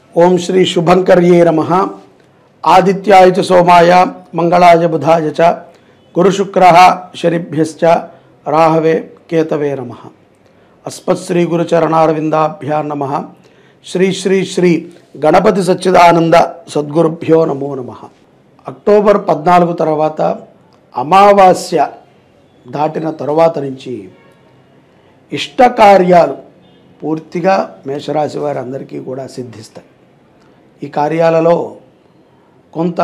ఓం శ్రీ శుభంకర్యే నమ ఆదిత్యాయ చ సోమాయ మంగళాయ బుధాయ చ గురుశుక్ర శనిభ్యశ్చ రాహవే కేతవే నమ అస్మత్శ్రీ గురుచరణారవిందాభ్యా నమ శ్రీ శ్రీ శ్రీ గణపతి సచ్చిదానంద సద్గురుభ్యో నమో నమ అక్టోబర్ పద్నాలుగు తర్వాత అమావాస్య దాటిన తరువాత నుంచి ఇష్టకార్యాలు పూర్తిగా మేషరాశి వారి అందరికీ కూడా సిద్ధిస్తాయి ఈ కార్యాలలో కొంత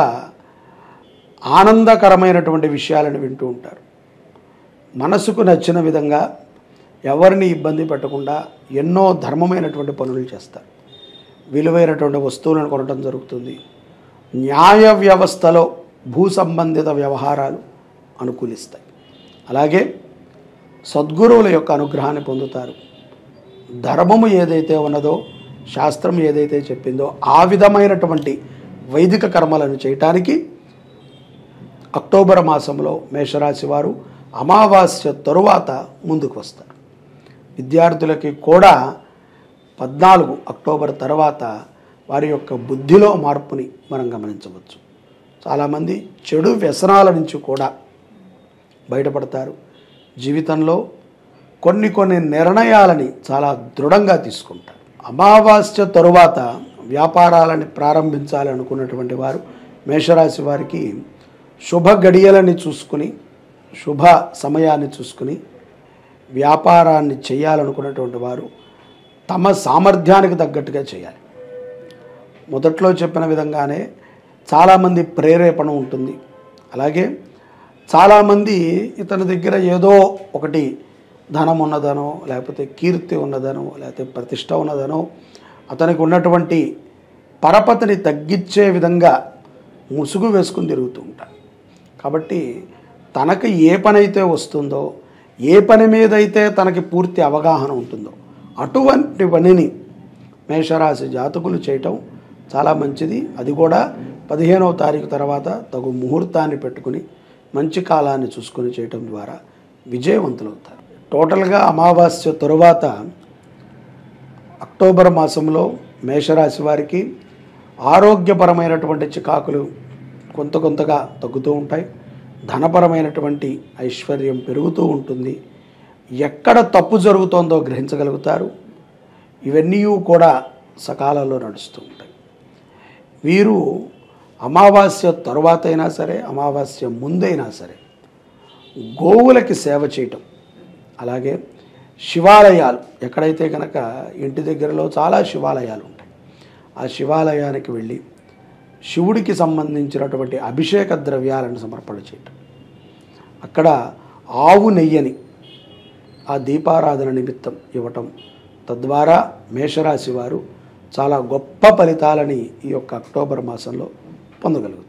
ఆనందకరమైనటువంటి విషయాలను వింటూ ఉంటారు మనసుకు నచ్చిన విధంగా ఎవరిని ఇబ్బంది పెట్టకుండా ఎన్నో ధర్మమైనటువంటి పనులు చేస్తారు విలువైనటువంటి వస్తువులను కొనడం జరుగుతుంది న్యాయ వ్యవస్థలో భూ సంబంధిత వ్యవహారాలు అనుకూలిస్తాయి అలాగే సద్గురువుల యొక్క అనుగ్రహాన్ని పొందుతారు ధర్మము ఏదైతే ఉన్నదో శాస్త్రం ఏదైతే చెప్పిందో ఆ విధమైనటువంటి వైదిక కర్మలను చేయటానికి అక్టోబర్ మాసంలో మేషరాశి వారు అమావాస్య తరువాత ముందుకు వస్తారు విద్యార్థులకి కూడా పద్నాలుగు అక్టోబర్ తర్వాత వారి యొక్క బుద్ధిలో మార్పుని మనం గమనించవచ్చు చాలామంది చెడు వ్యసనాల నుంచి కూడా బయటపడతారు జీవితంలో కొన్ని కొన్ని నిర్ణయాలని చాలా దృఢంగా తీసుకుంటారు అమావాస్య తరువాత వ్యాపారాలని ప్రారంభించాలి అనుకున్నటువంటి వారు మేషరాశి వారికి శుభ గడియలని చూసుకుని శుభ సమయాన్ని చూసుకుని వ్యాపారాన్ని చేయాలనుకున్నటువంటి వారు తమ సామర్థ్యానికి తగ్గట్టుగా చేయాలి మొదట్లో చెప్పిన విధంగానే చాలామంది ప్రేరేపణ ఉంటుంది అలాగే చాలామంది ఇతని దగ్గర ఏదో ఒకటి ధనం ఉన్నదనో లేకపోతే కీర్తి ఉన్నదనో లేకపోతే ప్రతిష్ట ఉన్నదనో అతనికి ఉన్నటువంటి పరపతిని తగ్గించే విధంగా ముసుగు వేసుకుని తిరుగుతూ ఉంటారు కాబట్టి తనకు ఏ పని అయితే వస్తుందో ఏ పని మీద అయితే తనకి పూర్తి అవగాహన ఉంటుందో అటువంటి పనిని మేషరాశి జాతకులు చేయటం చాలా మంచిది అది కూడా పదిహేనవ తారీఖు తర్వాత తగు ముహూర్తాన్ని పెట్టుకుని మంచి కాలాన్ని చూసుకొని చేయటం ద్వారా విజయవంతులవుతారు టోటల్గా అమావాస్య తరువాత అక్టోబర్ మాసంలో మేషరాశి వారికి ఆరోగ్యపరమైనటువంటి చికాకులు కొంత కొంతగా తగ్గుతూ ఉంటాయి ధనపరమైనటువంటి ఐశ్వర్యం పెరుగుతూ ఉంటుంది ఎక్కడ తప్పు జరుగుతోందో గ్రహించగలుగుతారు ఇవన్నీ కూడా సకాలంలో నడుస్తూ ఉంటాయి వీరు అమావాస్య తరువాత అయినా సరే అమావాస్య ముందైనా సరే గోవులకి సేవ చేయటం అలాగే శివాలయాలు ఎక్కడైతే కనుక ఇంటి దగ్గరలో చాలా శివాలయాలు ఉంటాయి ఆ శివాలయానికి వెళ్ళి శివుడికి సంబంధించినటువంటి అభిషేక ద్రవ్యాలను సమర్పణ చేయటం అక్కడ ఆవు నెయ్యని ఆ దీపారాధన నిమిత్తం ఇవ్వటం తద్వారా మేషరాశి వారు చాలా గొప్ప ఫలితాలని ఈ యొక్క అక్టోబర్ మాసంలో పొందగలుగుతారు